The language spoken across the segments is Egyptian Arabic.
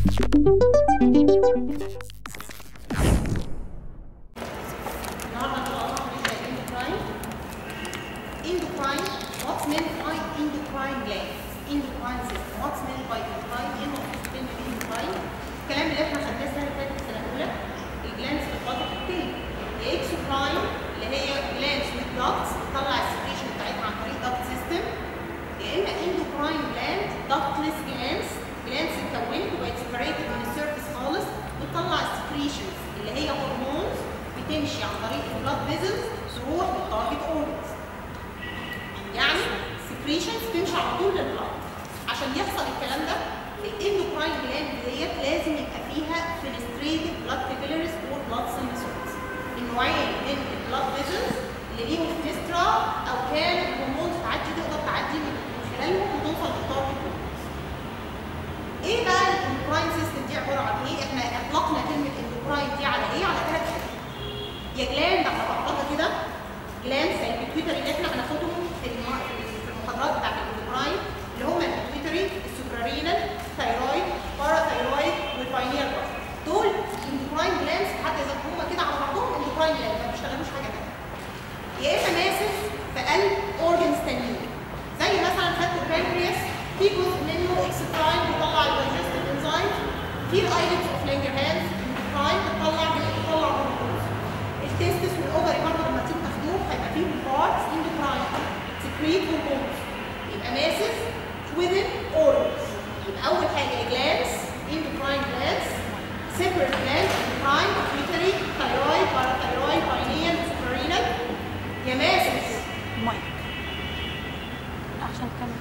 النهارده ان شاء الله هنبدا الاندوكراين endocrine what's meant by endocrine glands endocrine system what's meant by endocrine ايه المقصود بالendocrine الكلام اللي احنا خدناه السنه اللي فاتت السنه الاولى الجلاندز في البطن التاني الاكسوكراين اللي هي جلاندز with ducts بتطلع السكريشن بتاعتها عن طريق duct system يا اما endocrine gland ductless glands glands اتكونت وبقت separated من السيرفيس خالص بتطلع السكريشنز اللي هي هرمونز بتمشي عن طريق البلاد فيزلز تروح للتارجت اورجنز يعني سكريشنز تمشي على طول للبلاد عشان يحصل الكلام ده الاندوكراين جلاند ديت لازم يبقى فيها فينستريتد بلاد كابيلاريز اور بلاد سينسورز النوعين من البلاد فيزلز اللي ليهم فينسترا او كان الهرمونز تعدي تقدر تعدي من خلالهم وتوصل للتارجت اورجنز ايه بقى الاندوكراين سيستم دي عباره عن ايه؟ احنا اطلقنا كلمه اندوكراين دي على ايه؟ على ثلاث حاجات. يا جلاند على بعضها كده جلاند زي البيتويتري اللي احنا هناخدهم في الم- في المحاضرات بتاعت الاندوكراين اللي هم البيتويتري السوبرارينال ثايرويد باراثايرويد والباينير دول اندوكراين جلاندز حتى اذا هم كده على بعضهم اندوكراين جلاند ما بيشتغلوش حاجه ثانيه. يا اما ماسك في قلب اورجنز تانيين زي مثلا خدت البانكرياس في جزء منه اكستراين بيطلع الدايجستيف انزايم في الايلتس اوف لانجرهانز اندوكراين بتطلع بتطلع هرمونز التستس والاوفري برضه لما تيجي تاخدوه هيبقى فيهم بارتس اندوكراين سكريت هرمونز يبقى ماسس within organs يبقى اول حاجه جلانس endocrine glands separate glands endocrine pituitary thyroid parathyroid pineal suprarenal يا ماسس مايك عشان كمل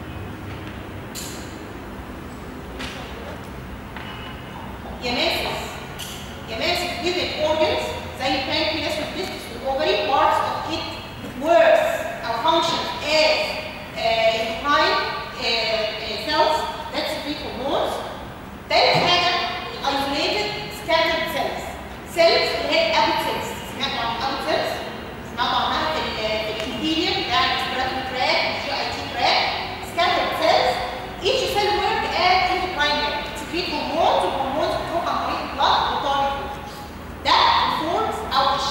يا ماسس يا ماسس within organs زي البانكرياس والتستس والاوفري parts of it works او function as uh, endocrine uh, uh, cells that secrete hormones تالت حاجه isolated scattered cells cells اللي هي الابوت cells سمعتوا عن الابوت cells سمعتوا عنها في ال- في الانتيريور بتاع الريسبيراتوري تراك الجي اي تي تراك scattered cells each cell work as endocrine gland secrete hormones والهرمونز بتروح عن طريق البلاد وطارق ده الفورمز او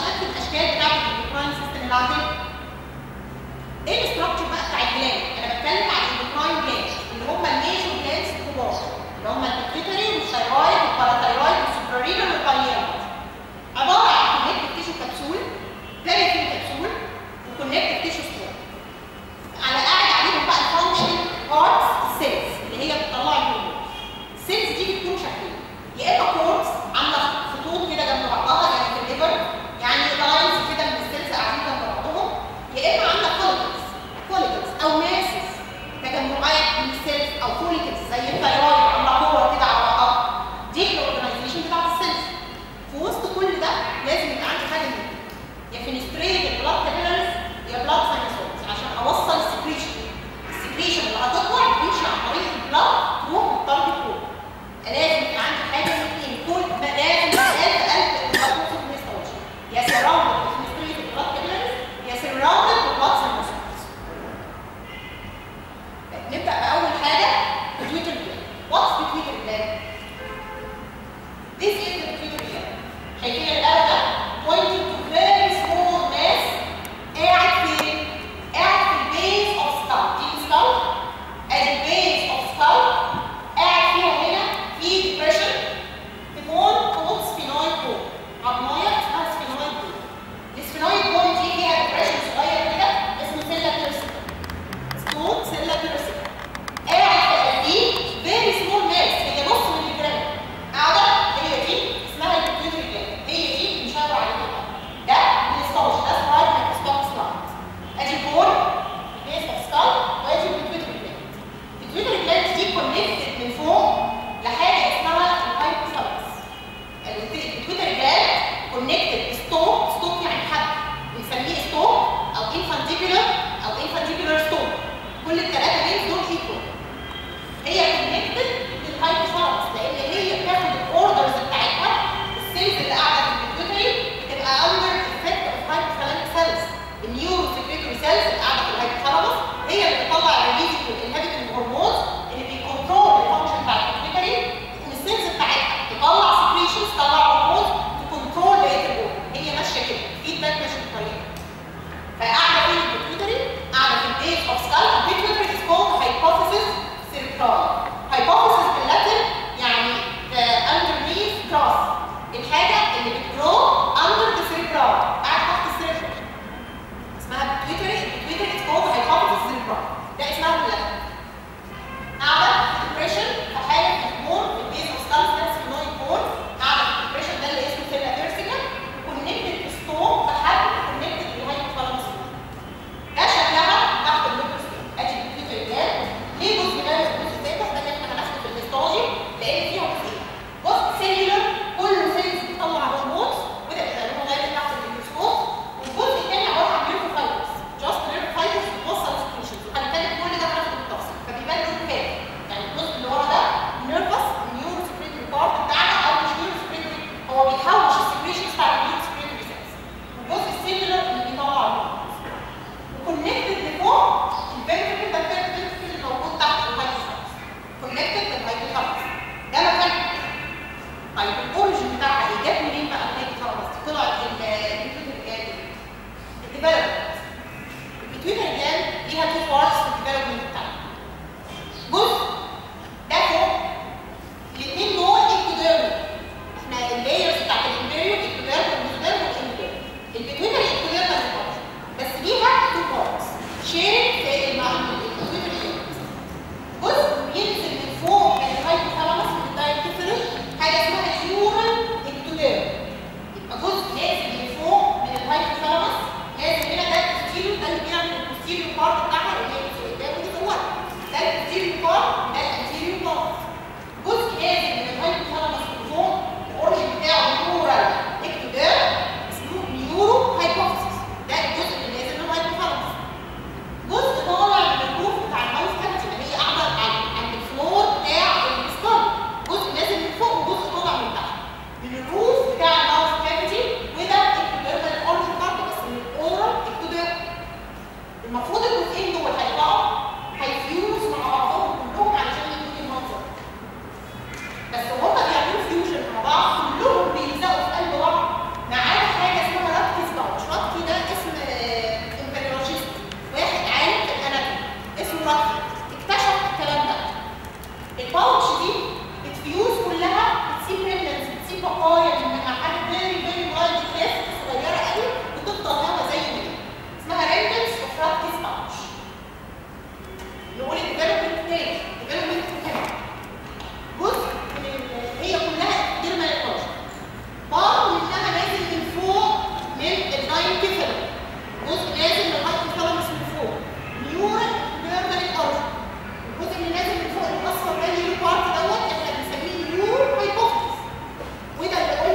بقايا من حاجه فيري فيري وايد كليفت صغيره قوي وتفضل هوا زي ما هي اسمها ريندلز اوف براكتس باوتش نقول الديفلوبمنت تاني الديفلوبمنت مهم جزء من ال- هي كلها غير ما يقدرش بعض منها نازل من فوق من الداين كيفل جزء نازل من الهايبو ثالاموس من فوق نيورال نيرمال الارض الجزء اللي نازل من فوق الاصفر ده اللي بارت دوت احنا بنسميه نيور هايبوثيس وده اللي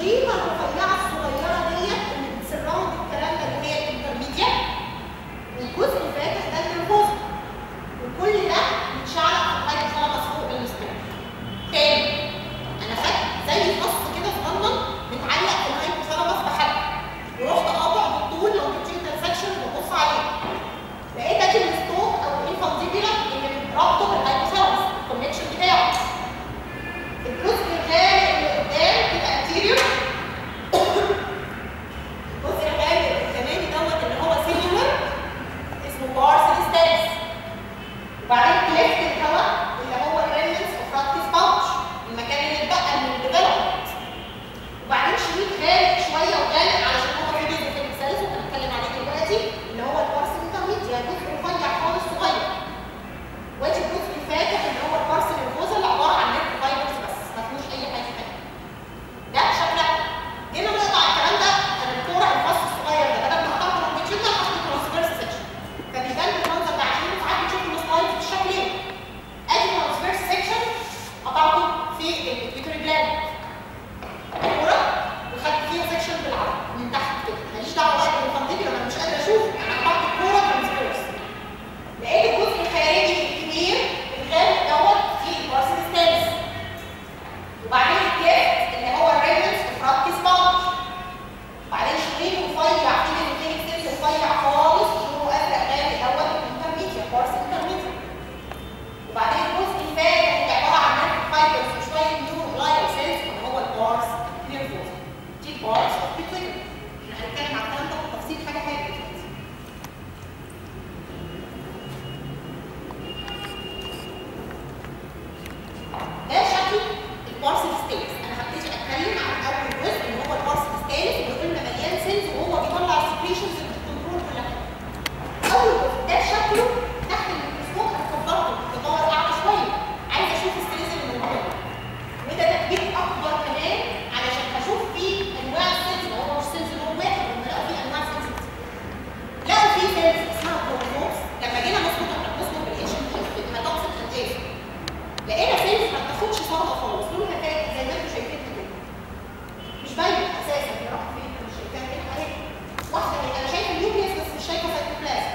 الليفه الرفيعه الصغيره ديت اللي بتسراوند الكلام ده اللي هي الانترميديا والجزء الفاتح ده النرفوز وكل ده متشعلق في الهايبوثالاموس فوق السكوب تاني انا خدت زي فص كده صغنن متعلق في الهايبوثالاموس بحبل ورحت قاطع بالطول لو كنت سكشن وببص عليه لقيت ادي الستوك او الانفانتيبيلا اللي رابطه بالهايبوثالاموس الكونكشن بتاعه الجزء الغالي اللي قدام كده انتيريور الجزء الغالي القداماني دوت اللي هو سيلولر اسمه بارسل ستانس وبعدين كليفت الهواء اللي هو الريمنس اوف براكتس باوتش المكان اللي اتبقى من الديفلوبمنت وبعدين شريط خارج شويه وغامق علشان هو في جزء في السيلز وهنتكلم عليه دلوقتي اللي هو البارسل انترميديا جزء رفيع خالص صغير وادي الجزء الفاتح اللي هو البارسل الفوز اللي عباره عن نيرف فايبرز بس ما فيهوش اي حاجه ثانيه ده شكلها جينا نقطع الكلام ده انا الكوره الفص الصغير ده بدل ما اقطعه لونجيتيودنال هحط ترانسفيرس سكشن فبيبان بالمنظر ده عشان ساعات بتشوف السلايد بالشكل ايه ادي ترانسفيرس سكشن قطعته في البيتوري جلاند الكوره وخدت فيها سكشن بالعرض من تحت كده ماليش دعوه بقى بالفانتيبيا انا مش قادره اشوف انا قطعت الكوره ترانسفيرس لقيت الجزء الخارجي الكبير الغامق دوت في البارسل ستانس وبعدين الكيفت اللي هو الريمنس وفراكتس باوتش وبعدين شريط رفيع في الكلينيك سيلز رفيع خالص لونه ازرق غامق دوت الانترميديا بارس انترميديا وبعدين الجزء الفاتح اللي عباره عن نيرف فايبرز وشويه نيورو جلايال سيلز اللي هو البارس نيرفوز دي البارس اوف بيتويتر احنا هنتكلم عن الكلام ده بالتفصيل حاجه حاجه دلوقتي ده شكل البارسل ستيتس انا هبتدي اتكلم عن اول جزء اللي هو البارسل ستيتس اللي قلنا مليان سيلز وهو بيطلع السكريشنز اللي بتكنترول كل حاجه اول جزء ده شكله تحت الميكروسكوب هتكبره بباور اعلى شويه عايز اشوف السيلز اللي موجوده وده تكبير اكبر كمان علشان هشوف فيه انواع السيلز اللي هو مش سيلز لون واحد هم لقوا فيه انواع سيلز كتير لقوا فيه سيلز اسمها كروموسومز لما جينا نظبط احنا بنظبط بالاتش ام اف بالهيدوكسيد انتاج لقينا سيلز ما بتاخدش صبغه خالص لونها فاتح زي ما انتم شايفين كده مش باينه اساسا هي راحت فين مش شايفاها فين اهي واحده من انا شايفه النيوكليوس بس مش شايفه سيتوبلازم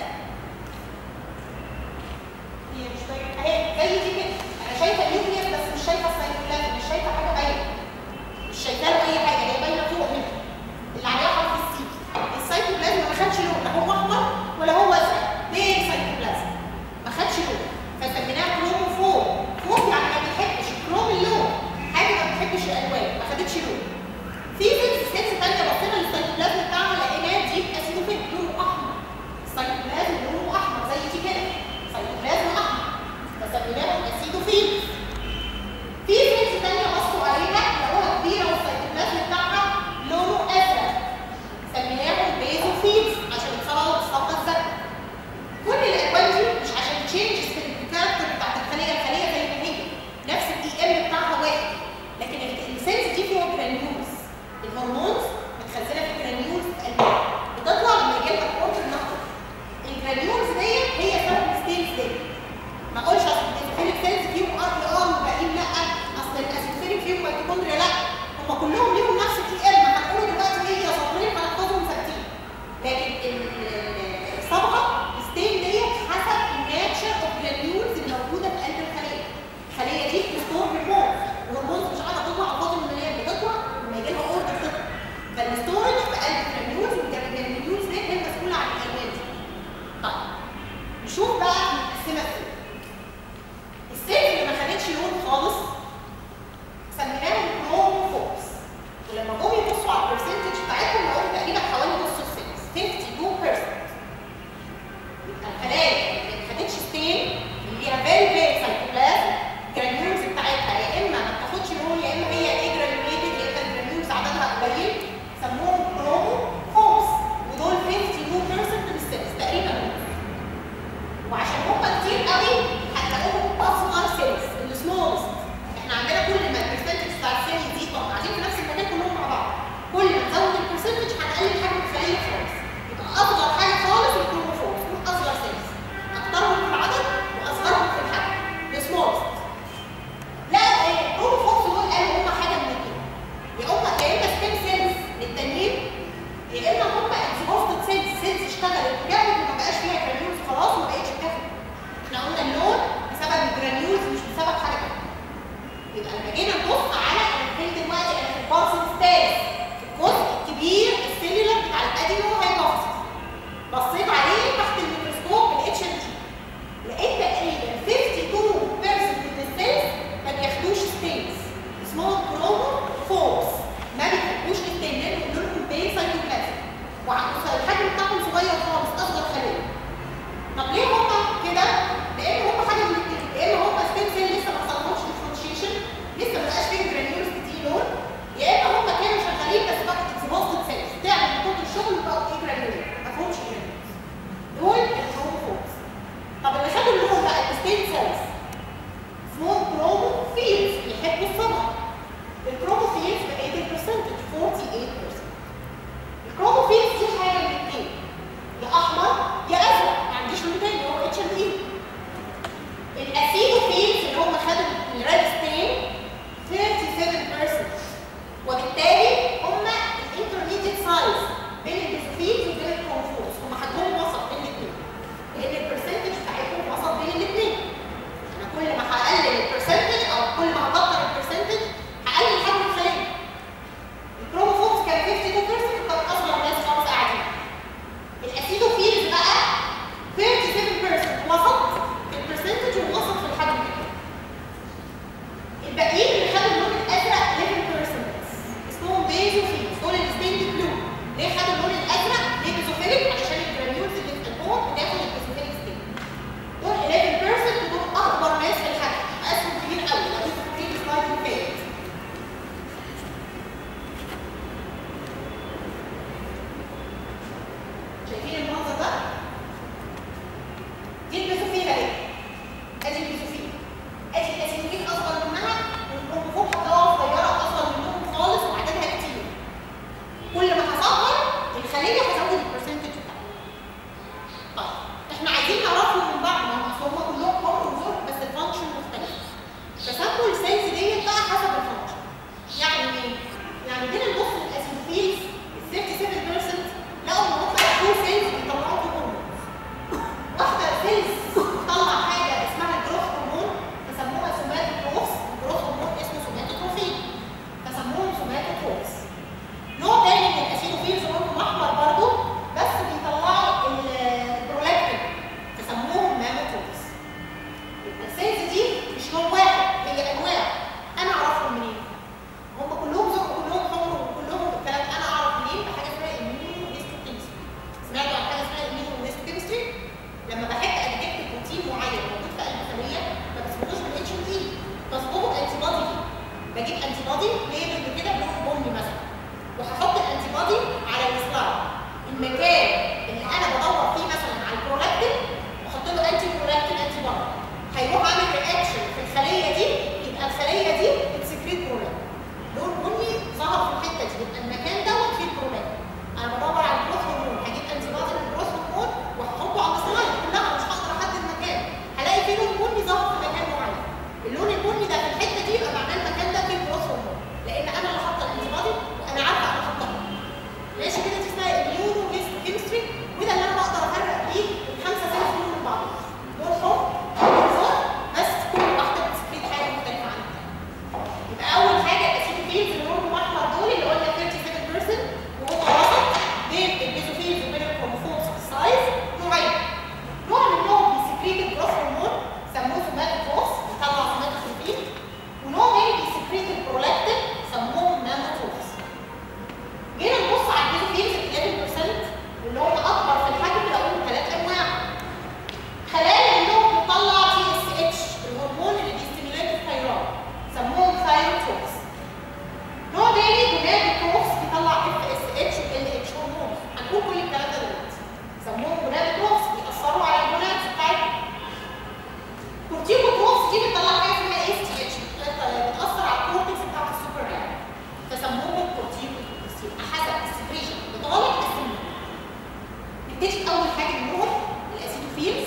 هي مش باينه اهي زي دي كده انا شايفه النيوكليوس بس مش شايفه السيتوبلازم مش شايفه حاجه باينه مش شايفه له اي حاجه هي باينه فوق منها اللي عليها حرف السي السيتوبلازم ما خدش لون لا هو احمر ولا هو ازرق ليه السيتوبلازم ما خدش لون فسميناه كروموفور فوق يعني ما بيحبش كروم اللون حاجه ما بتحبش الالوان ما خدتش لون في سيلز سيلز ثانيه بصينا للسيتوبلازم بتاعها لقيناه دي اسيدوفيل لونه احمر السيتوبلازم لونه احمر زي دي كده سيتوبلازم احمر فسميناهم اسيدوفيل في سيلز ثانيه بصوا عليها لقوها كبيره والسيتوبلازم بتاعها لونه ازرق سميناهم بيزوفيلز عشان يتصلوا بالصبغه الزرقاء كل الالوان دي مش عشان تشينجز في الكاركتر بتاعت الخليه الخليه زي ما هي نفس الاي ام بتاعها واحد لكن السيلز دي فيها جرانيولز الهرمونز متخزنه في جرانيولز في قلبها بتطلع لما يجي لها كورت النقل الجرانيولز ديت هي سبب الستيلز دي ما اقولش اصل الاسيتيليك سيلز فيهم ار اه والباقيين لا اصل الاسيتيليك فيهم ميتوكوندريا لا هم كلهم ليهم نفس الاي ام هنقول دلوقتي هي سطرين هنحفظهم ثابتين لكن ال- الصبغه الستيل ديت حسب الناتشر اوف جرانيولز الموجوده في قلب الخليه الخليه دي بتستور هرمونز الهرمونز مش قاعده تطلع على الفاضي المليان بتطلع لما يجي لها اوردر تطلع فالستورج في قلب الجرانيولز والجرانيولز دي هي المسؤوله عن الالوان دي طيب نشوف بقى متقسمه ازاي السيل اللي ما خدتش لون خالص سميناهم كروموفورز بجيب انتي بودي ليبل كده بلون بني مثلا وهحط الانتي بودي على السلايد المكان اللي انا بدور فيه مثلا على البرولاكتين واحط له انتي برولاكتين انتي بودي هيروح عامل رياكشن في الخليه دي يبقى الخليه دي بتسكريت برولاكتين لون بني ظهر في الحته دي يبقى المكان دوت فيه برولاكتين انا بدور على الجروث هرمون هجيب انتي بودي للجروث هرمون واحطه على السلايد كلها مش هقدر احدد مكان هلاقي فيه لون بني ظهر في مكان معين اللون البني ده في الحته دي يبقى معناه المكان ده فيه جروث هرمون لان انا اللي حاطه الانتي بودي وانا عارفه انا حاطها ماشي كده دي اسمها النيورو كيمستري وده اللي انا بقدر افرق بيه الخمسه سنه دول من بعض دول حب دول زهر بس كل واحده بتسكريت حاجه مختلفه عن الثانيه يبقى اول حاجه الاسيتوفيلز اللي لونهم احمر دول اللي قلنا 37% وهو وسط بين البيزوفيلز وبين الكروموسومز في السايز نوعين نوع منهم بيسكريت الجروث هرمون سموه سوماتوفوس بيطلع سوماتوفيل ونوع تاني بيسكريت البرولاكتين سموهم ماموتوفس جينا نبص على البيزوفيلز ال 11% واللي هم اكبر في الحجم لقوهم ثلاث انواع خلايا منهم بتطلع تي اس اتش الهرمون اللي بيستيميليت الثيرويد سموهم ثايروتوكس نوع تاني جونادوتوكس بيطلع اف اس اتش وال اتش هرمون هنقول كل الكلام ده دلوقتي سموهم جونادوتوكس بيأثروا على الجونادز بتاعتهم كورتيكوتوكس دي بتطلع حاجه اسمها اس تي اتش بتأثر على الكورتكس بتاعت السوبر رام فسموهم كورتيكوتوكس يبقى حسب السكريشن بتغلط قسمهم نبتدي اول حاجه منهم الاسيتوفيلز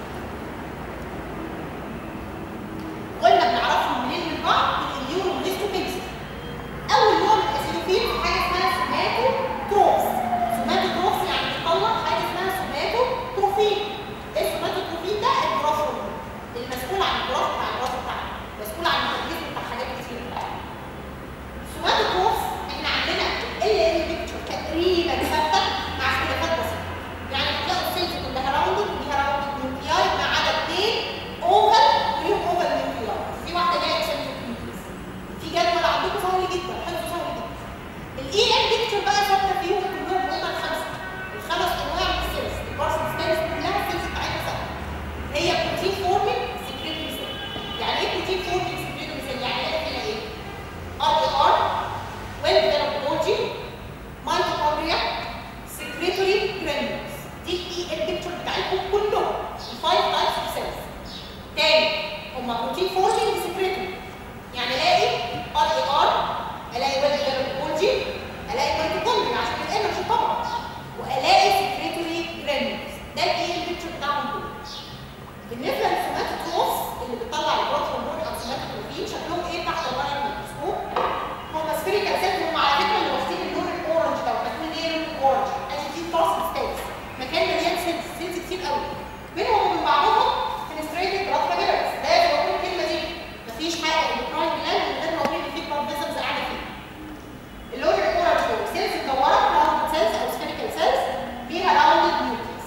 قلنا بنعرفهم منين من بعض من النيورو هيستوكيمستري اول نوع من الاسيتوفيل حاجه اسمها سوماتوتروفس سوماتوتروفس يعني بتطلع حاجه اسمها سوماتوتروفين ايه السوماتوتروفين ده الجراف هرمون المسؤول عن الجراف بتاع الراس بتاعنا مسؤول عن الميتابوليزم بتاع حاجات كتير السوماتوتروفس احنا عندنا ال ال بيكتشر تقريبا ثابته مع اختلافات بسيطه يعني هتلاقوا السيلز كلها راوندد وليها راوندد نيوكلياي ما عدا اثنين اوفل وليهم اوفل نيوكلياي في واحده جايه اكسنتريك نيوكليس في جدول عندكم سهل جدا حفظه سهل جدا الاي ام بيكتشر بقى ثابته فيهم كلهم هم الخمسه الخمس انواع من السيلز البارسل ستيلز كلها السيلز بتاعتها ثابته هي بروتين فورمينج سكريتوري سيل يعني ايه بروتين فورمينج سكريتوري سيل يعني ايه هنا ايه ار اي ار ويل ديفلوبد بروتين ميتوكوندريا سكريتوري جرانيولز دي الاي ام بيكتشر بتاعتهم كلهم الفايف تايبس اوف سيلز تاني هما بروتين فورمينج سكريتوري يعني الاقي ار اي ار الاقي ويل ديفلوبد بروتين الاقي ميتوكوندريا عشان الانرجي طبعا والاقي سكريتوري جرانيولز ده الاي ام بيكتشر بتاعهم كلهم بالنسبه للسوماتوتروفs اللي بتطلع الجروث هرمون او سوماتوتروفين شكلهم ايه تحت الباير ميكروسكوب هم سفيريكال سيلز هم على فكره اللي واخدين اللون الاورنج ده فاكرين ايه اللون الاورنج ادي دي فاست ستيتس مكان مليان سيلز سيلز كتير قوي بينهم وبين بعضهم فينستريتد بلاد كابيلاريز لازم اقول الكلمه دي مفيش حاجه اندوكراين جلاند من غير ما اقول ان في بلاد فيسلز قاعده فيه اللون الاورنج دول سيلز مدوره راوند سيلز او سفيريكال سيلز ليها راوند نيوكليس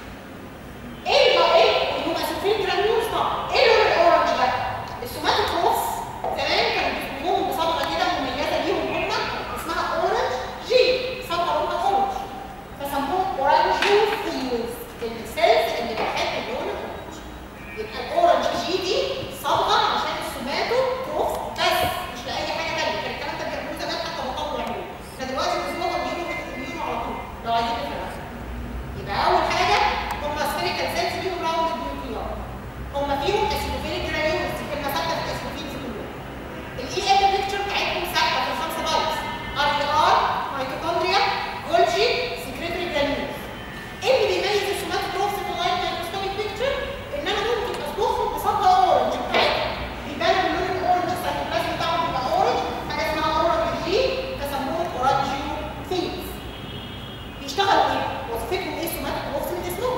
ايه اللي ايه اللي هم اسفين جرانيولز طبعا ايه اللون الاورنج ده السوماتوتروفs زمان كانوا بيسموهم بصبغه كده مميزه ليهم هم اسمها اورنج جي صبغه لونها اورنج فسموهم اورانجيو فيولز السيلز اللي بتحب اللون الاورنج يبقى الاورنج جي دي صبغه عشان السوماتوتروفs بس مش لاي حاجه ثانيه كان الكلام ده بيعملوه زمان حتى بطلوا يعملوه احنا دلوقتي بنسموهم نيورو نيورو على طول لو عايزين نفرق يبقى اول حاجه هم سفيريكال سيلز فيهم راوند نيوكليار هم فيهم اسيدوفيليك جرانيولز دي كلمه ثابته في الاسيدوفيلز كلهم الاي ام بيكتشر بتاعتهم ثابته في الخمسه بايتس ار اي ار ميتوكوندريا جولجي سكريتري جرانيولز ايه اللي بيميز السوماتوتروفs في اللايت مايكروسكوبيك بيكتشر ان انا ممكن اصبغهم بصبغه اورنج بتاعتهم بيبان اللون الاورنج السيتوبلازم بتاعهم بيبقى اورنج حاجه اسمها اورنج جي فسموهم اورانجيو فيلز بيشتغلوا ايه؟ وظيفتهم ايه سوماتوتروفs من اسمهم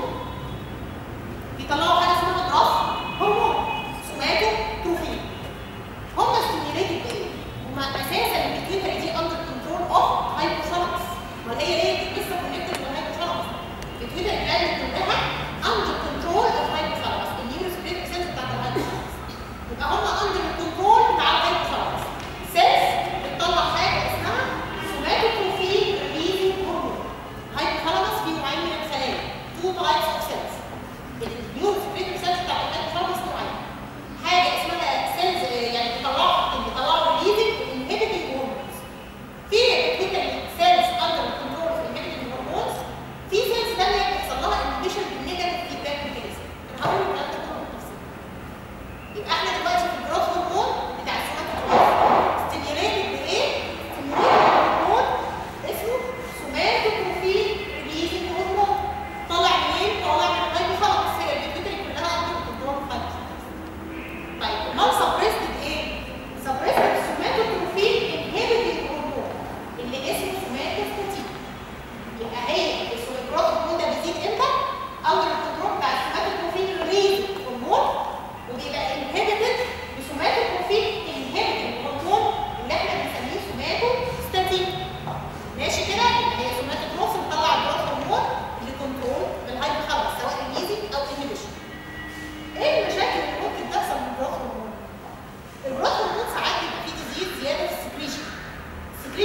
بيطلعوا حاجه اسمها جراف هرمون سوماتوتروفين هم ستيميوليتد بايه؟ هم اساسا البيتيوتري دي اندر كنترول اوف هايبوثالامس امال هي ليه لسه كونكتد بالهايبوثالامس البيتيوتري جلاند كلها اندر كنترول اوف هايبوثالامس النيورو سبريت سيلز بتاعت الهايبوثالامس يبقى هم اندر الكنترول بتاع الهايبوثالامس سيلز بتطلع حاجه اسمها سوماتوتروفين ريليزنج هرمون هايبوثالامس فيه نوعين من الخلايا تو تايبس اوف سيلز النيورو سبريت سيلز بتاعت الهايبوثالامس نوعين حاجه اسمها سيلز يعني بيطلعوا بيطلعوا ريليزنج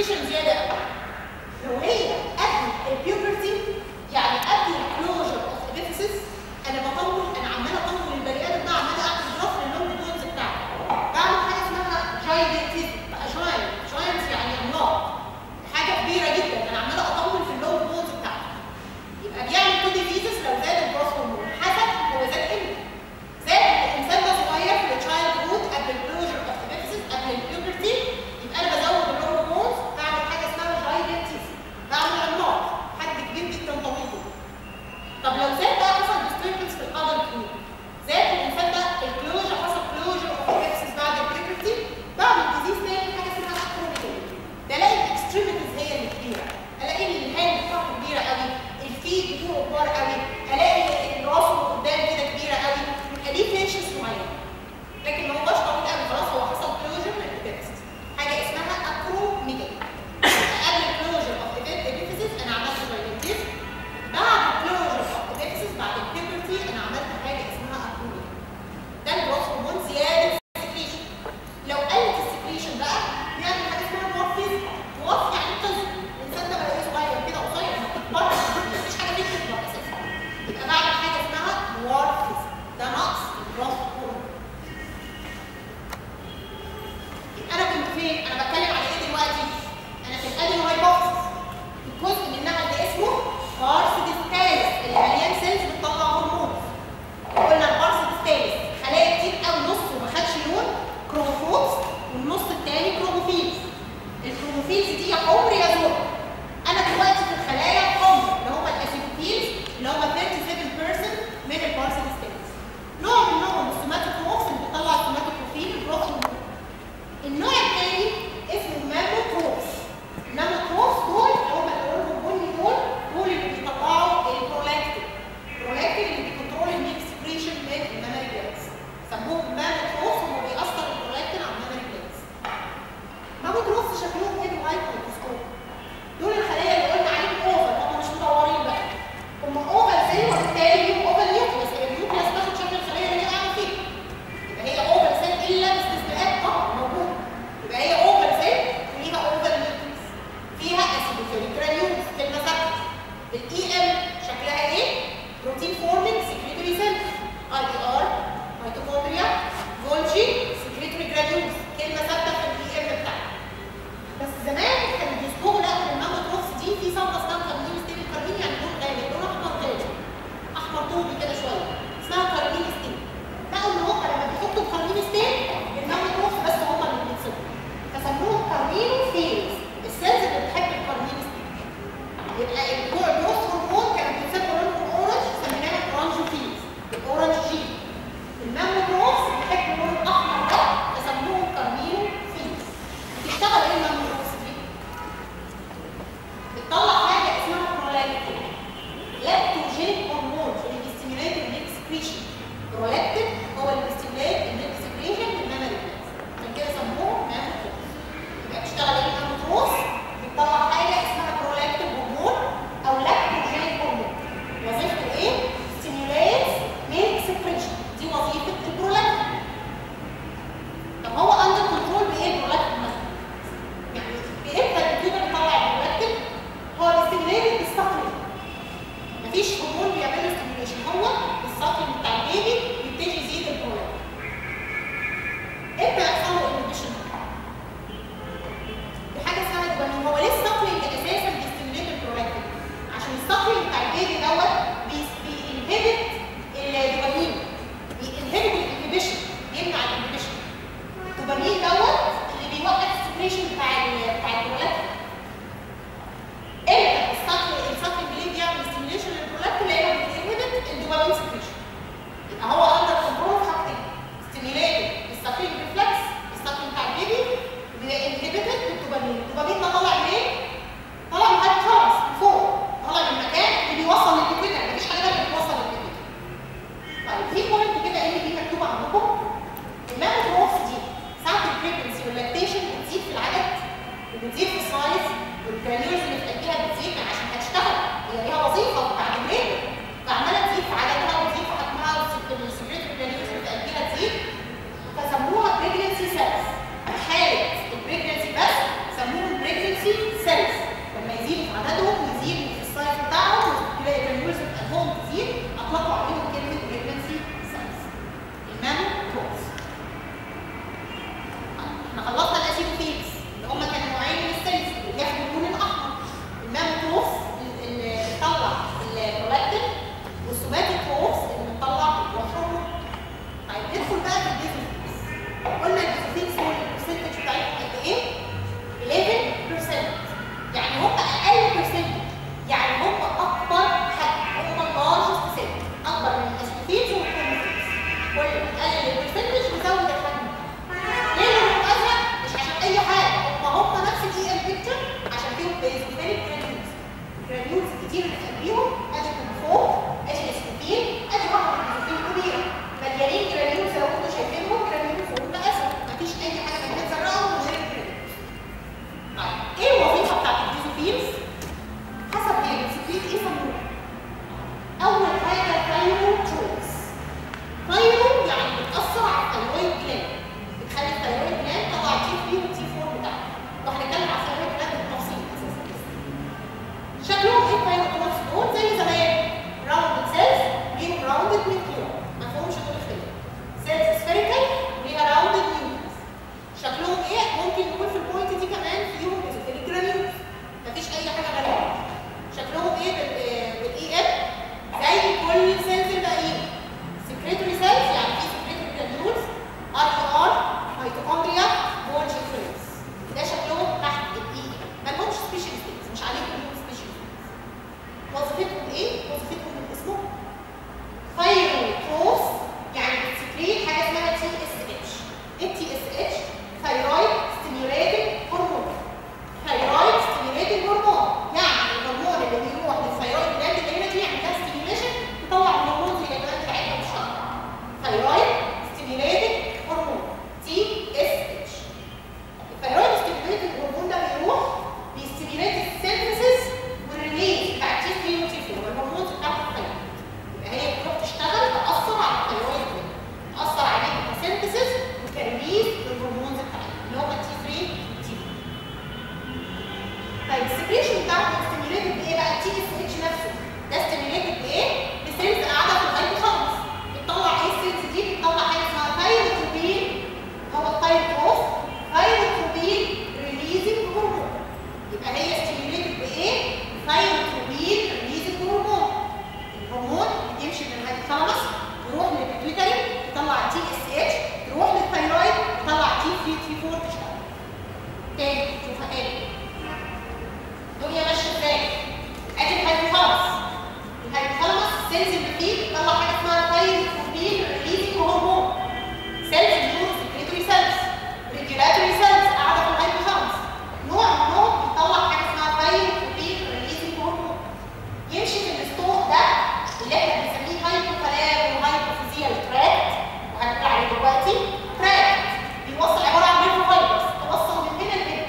سكريشن زياده قوي لو هي قبل البيوبرتي يعني قبل الكلوجر اوف ابيفيسيس انا بطول انا عماله اطول البني ادم ده عماله اعمل جراف للونج بونز بتاعته بعمل حاجه اسمها جايدنتيز بقى جاينت جاينت يعني عملاق حاجه كبيره جدا انا عماله اطول في اللونج بونز بتاعته يبقى بيعمل تو ديزيزز لو زاد الجروث هرمون حسب هو زاد امتى زاد الانسان ده صغير في التشايلد هود قبل الكلوجر اوف ابيفيسيس قبل البيوبرتي يبقى انا بزود اللونج بونز بعمل حاجه اسمها جايدنتيز بعمل عملاق حد كبير جدا طويل جدا طب لو زاد بقى حصل disturbance في الادر كيو زاد الانسان ده الكلوجر حصل كلوجر اوف ابيفيسيس بعد البيوبرتي بعمل ديزيز تاني حاجه اسمها اكروميجالي ده الاقي الاكستريميتيز هي اللي كبيره الاقي الهاند بتاعته كبيره قوي الفيد بتوعه كبار قوي الاقي الراس من قدام كده كبيره قوي يبقى دي فيشنس معينه لكن ما هوش طويل قوي خلاص هو حصل كلوجر للابيفيسيس حاجه اسمها اكروميجالي قبل الكلوجر اوف ابيفيسيس انا عملت جاينتيز بعد الكلوجر اوف ابيفيسيس بعد البيبرتي انا عملت حاجه اسمها اكروميجالي ده الجروث هرمون زياده السكريشن لو قلت السكريشن بقى بيعمل حاجه اسمها مورفيزم مورف يعني قزم الانسان ده بقى صغير كده قصير ما بتكبرش مفيش حاجه فيه بتكبر اساسا يبقى بعمل حاجه اسمها مورفيزم ده نقص الجروث هرمون يبقى انا كنت فين؟ انا بتكلم على ايه دلوقتي؟ انا في الادينو هايبوكسيس الجزء منها اللي اسمه بارس ديستالس اللي مليان سيلز بتطلع هرمون قلنا البارس ديستالس خلايا كتير قوي نصه ما خدش لون كروموفورز والنص التاني كروموفيلز الكروموفيلز دي يا حمر يا زرق انا دلوقتي في الخلايا حمر اللي هم الاسيدوفيلز اللي هم 37% من البارس ديستالس نوع منهم السوماتوكروفs اللي بيطلع السوماتوكروفين الجروث هرمون النوع الثاني اسمه ماموتروفs الماموتروفs دول اللي هم اللي لونهم بني دول دول اللي بيطلعوا البرولاكتين البرولاكتين اللي بيكنترول الميك سكريشن من المامري جلاندز سموهم ماموتروفs هم بيأثر البرولاكتين على المامري جلاندز ماموتروفs شكلهم ايه بالميكروسكوب دول الخلايا اللي قلنا عليهم اوفر هم مش مدورين بقى هم اوفر زي وبالتالي ليهم اوفر نيوكليس النيوكليس تاخد شكل الخليه اللي هي قاعده فيه يبقى هي اوفر سيل الا باستثناءات طبعا موجوده يبقى هي اوفر سيل وليها اوفر نيوكليس فيها اسيدوفيليك جرانيولز كلمه ثابته الاي ام شكلها ايه؟ بروتين فورمينج سكريتوري سيل اي دي ار ميتوكوندريا فولجي سكريتوري جرانيولز كلمه ثابته في الاي ام بتاعها بس زمان بيزوفيليك جرانيولز جرانيولز كتير هتقابليهم ادي فوق ادي اسكوبين ادي واحده من البيزوفيل كبيره مليانين جرانيولز لو انتوا شايفينهم جرانيولز فوق مقاسه مفيش اي حاجه من بتزرعهم من غير الجرانيولز طيب ايه الوظيفه بتاعت البيزوفيلز؟ حسب ايه البيزوفيل ايه صنوع اول حاجه ثايروتروبس ثايرو يعني بتاثر على الثايرويد جلاند بتخلي الثايرويد جلاند تطلع تي 3 وتي 4 بتاعها وهنتكلم على الثايرويد جلاند بالتفصيل اساسا شكلهم ايه الثايروتروبس دول زي زمان راوند سيلز ليهم راوندد نيوكليون ما فيهمش دول خير سيلز سفيريكال ليها راوندد نيوكليوس شكلهم ايه ممكن نقول في البوينت دي كمان فيهم بيزوفيليك جرانيولز مفيش اي حاجه غريبه شكلهم ايه بالاي ام زي كل السيلز الباقيين سكريتوري سيلز يعني في سكريتوري جرانيولز ار ار ميتوكوندريا بولجي فيلز ده شكلهم تحت الاي ام ما لهمش سبيشال ستيتس مش عليكم لهم سبيشال ستيتس وظيفتهم ايه؟ وظيفتهم من اسمهم ثايروتروفس يعني بتسكريت حاجه اسمها تي اس اتش التي اس اتش ثايرويد ستيميوليتنج هرمون ثايرويد ستيميوليتنج هرمون يعني الهرمون اللي بيروح للثايرويد جلاند اللي هنا دي يعمل لها ستيميوليشن يطلع الهرمون زي الجلاند بتاعتها بالشهر ثايرويد ستيميوليتنج هرمون تي اس اتش الثايرويد ستيميوليتنج هرمون ده بيروح بيستيميوليت السينثيسيس والريليز بتاع تي 3 وتي 4 الهرمونز بتاعت الثايرويد يبقى هي بتروح تشتغل تاثر على الثايرويد جلاند تاثر عليه كسينثيسيس وكريليز للهرمونز بتاعتها اللي هم تي 3 وتي 4 طيب السكريشن بتاعته ستيميوليتد بايه بقى التي اس اتش نفسه ده ستيميوليتد بايه؟ بسيلز قاعده في الهايبوثالاموس بتطلع ايه السيلز دي؟ بتطلع حاجه اسمها ثايروتروبين هو الثايروتروف ثايروتروبين ريليزنج هرمون يبقى هي ستيميوليتد بايه؟ ثايروتروبين ريليزنج هرمون الهرمون يمشي من الهايبوثالاموس يروح للبيتويتري يطلع تي اس اتش يروح للثايرويد يطلع تي 3 تي 4 تشتغل تاني شوفها تاني الدنيا ماشيه ازاي ادي الهايبوثالاموس الهايبوثالاموس السيلز اللي فيه بتطلع حاجه اسمها ثايروتروبين ريليزنج هرمون سيلز النيورو سكريتوري سيلز ريجولاتوري سيلز قاعده في الهايبوثالاموس نوع منهم بيطلع حاجه اسمها ثايروتروبين ريليزنج هرمون يمشي في الستور ده اللي احنا بنسميه هايبوثالام وهايبوفيزيال تراكت وهنقول عليه دلوقتي تراكت بيوصل عباره عن نيرف فايبرز توصل من هنا لهنا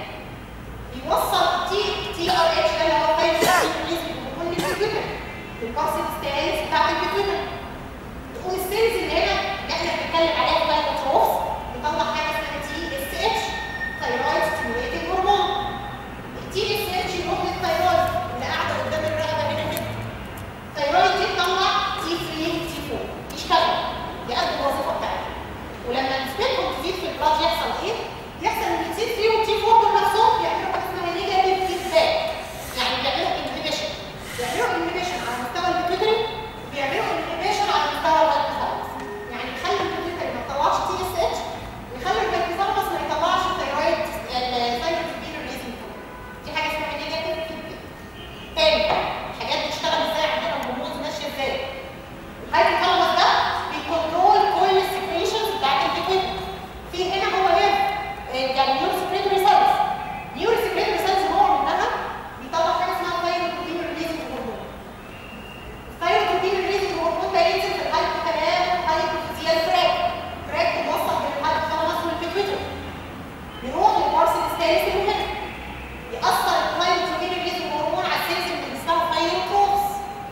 بيوصل تي تي ار اتش ده اللي هو فايبرز هرمون للكمبيوتر الكارسل ستانز بتاعت الكمبيوتر تقوم السيلز اللي هنا اللي احنا بنتكلم عليها فايبروتروف بيطلع حاجه اسمها تي اس اتش ثايرويد ستيميوليتنج هرمون التي اس اتش يروح للثايرويد اللي قاعده قدام الرقبه هنا كده الثايرويد دي تطلع تي 3 تي 4 يشتغل يأدي الوظيفه بتاعته ولما نسبتهم تزيد في البلاد يحصل ايه؟ يحصل ان التي 3 والتي 4 دول نفسهم بيعملوا حاجه اسمها نيجاتيف فيدباك يعني بيعملوا انهبيشن بيعملوا انهبيشن على مستوى البيتوتري وبيعملوا انهبيشن على مستوى الهايبوثالاموس يعني يخلي البيتوتري ما تطلعش تي اس اتش ويخلي الهايبوثالاموس ما يطلعش الثايرويد الثايرويد ريليزنج دي حاجه اسمها نيجاتيف فيدباك تاني الحاجات دي بتشتغل ازاي عندنا الهرمونز ماشيه ازاي الهايبوثالاموس ده بيكنترول كل السكريشنز بتاعت البيتوتري في هنا هو هنا يعني نيورو سكريتوري سيلز نيورو سكريتوري سيلز نوع منها بيطلع حاجه اسمها ثايروتروبين ريليزنج هرمون الثايروتروبين ريليزنج هرمون ده ينزل في الهايبوثالام والهايبوفيزيال تراك تراك موصل بين الهايبوثالاموس والبيتويتري يروح للبارسل ستانس اللي هنا يأثر الثايروتروبين ريليزنج هرمون على السيلز اللي اسمها ثايروتروفس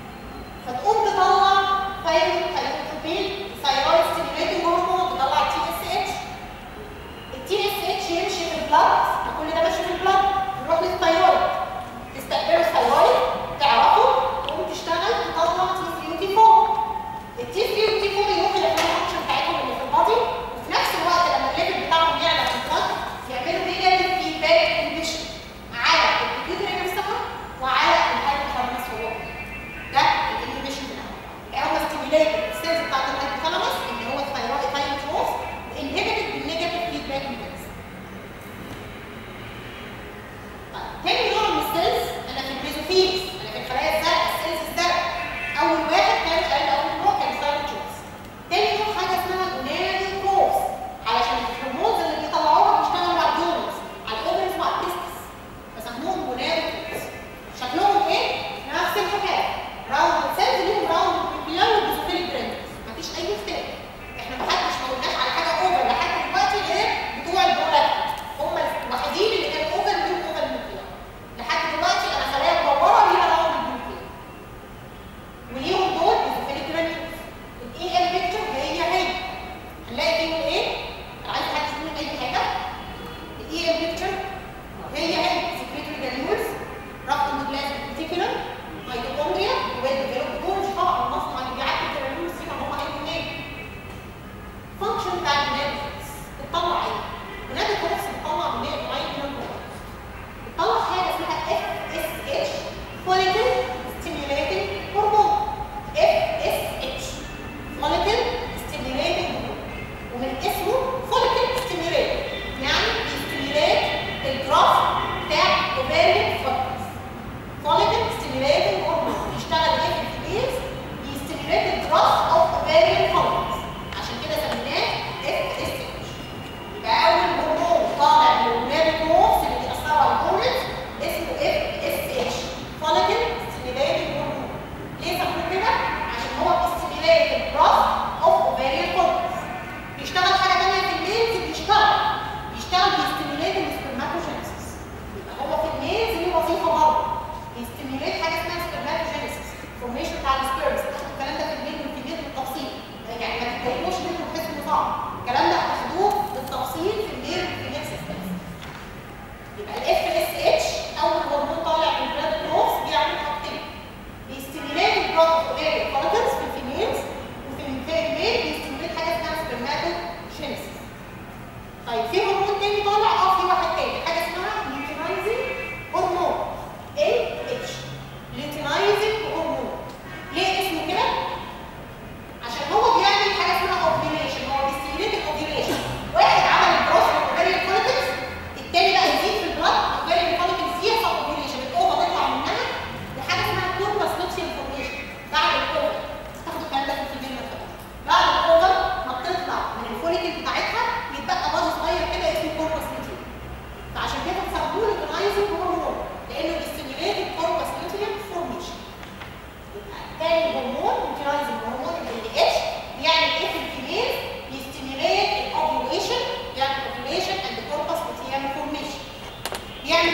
فتقوم تطلع ثايروتروبين ثايرويد ستيميوليتنج هرمون تطلع تي اس اتش التي اس اتش يمشي في البلد كل ده ماشي في البلد يروح للثايرويد تستقبله الثايرويد تعرفه تقوم تشتغل تطلع تي 3 وتي 4 التي 3 وتي 4 يروح للفانكشن بتاعتهم اللي في البادي وفي نفس الوقت لما الليفل بتاعهم يعلى في البلد يعملوا نيجاتيف فيدباك انهبيشن على الكمبيوتر نفسها وعلى الهايبوثالاموس هو ده الانهبيشن بتاعهم يعني هم ستيميوليتد السيلز بتاعت الهايبوثالاموس اللي هو الثايرويد ثايروتروف انهبيتد بالنيجاتيف فيدباك ميكانيزم تاني نوع من السيلز انا في البيزوفيلز انا في الخلايا الزرقاء السيلز الزرقاء اول واحد كان قال اول نوع كان ثايروتروفز تاني نوع حاجه اسمها جونادوتروفز علشان الهرمونز اللي بيطلعوها بيشتغلوا على الجونز على الاوفرز وعلى التستس فسموهم جونادوتروفز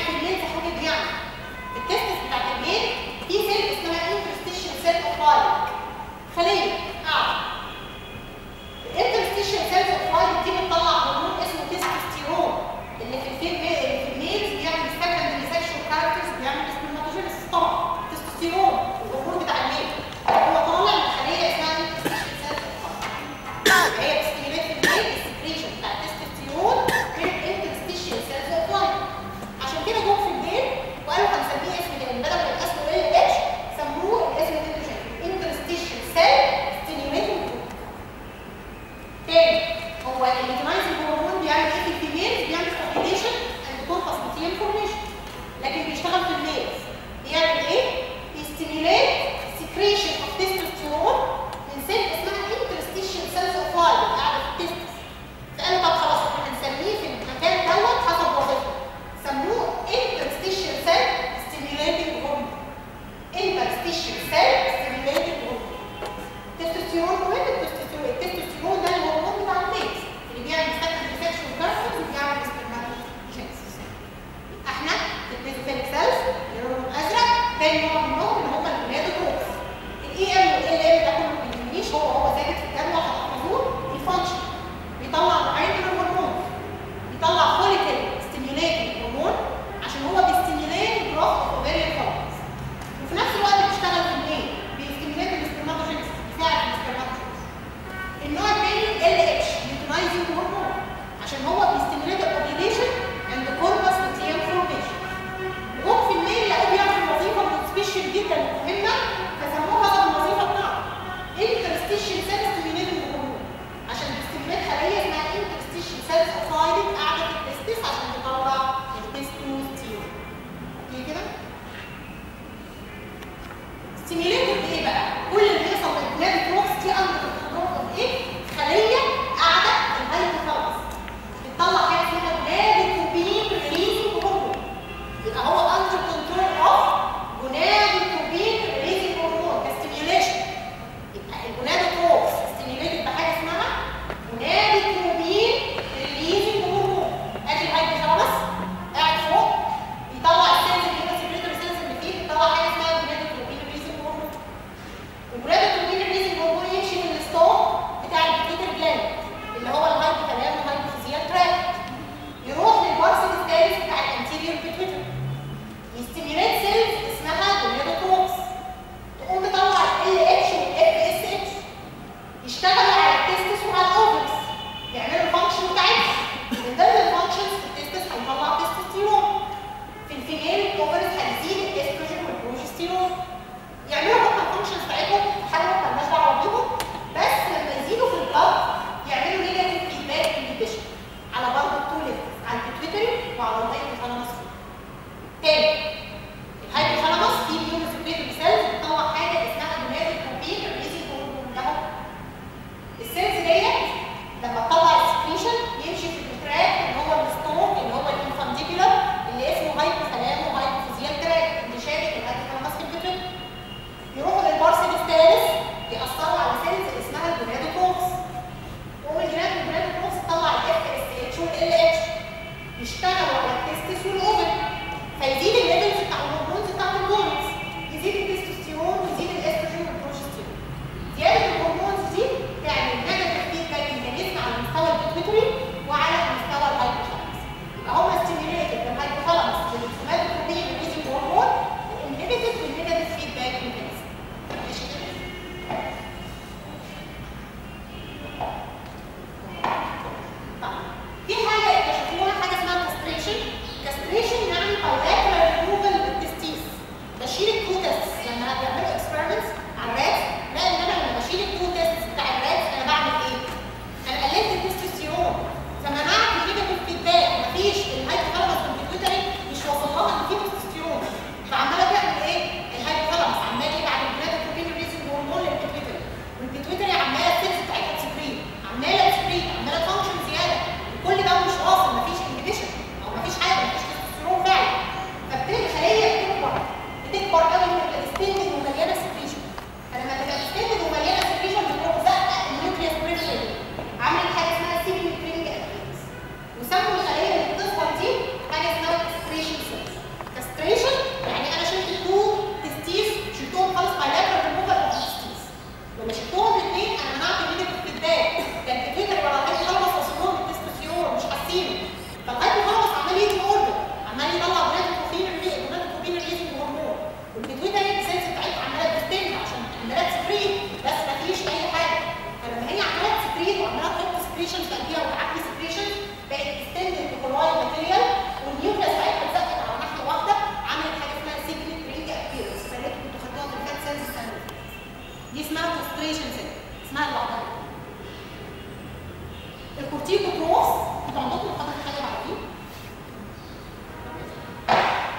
في الميل في حاجه يعني في التستس بتاعت الميل في سيل اسمها انترستيشن سيل اوف خليه قاعده الانترستيشن سيلز اوف لايف دي بتطلع هرمون اسمه تستوستيرون اللي في الفيل اللي في الميلز بيعمل سكندري سيكشوال كاركترز بيعمل سبرماتوجينيسيس طبعا تستوستيرون الهرمون بتاع الميل هو طالع من خليه اسمها انترستيشن سيلز اوف لايف هي بتستيميليت في الميل السكريشن بتاع التستوستيرون من الانترستيشن سيلز اوف لايف عشان كده جم في الميل وقالوا هنسميه اسم تاني بدل ما يبقى اسمه ال اتش سموه الاسم الهيدروجين انترستيشن سيل ستيميليتنج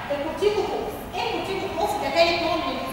الكورتيكوفورس ايه الكورتيكوفورس ده تالت نوع من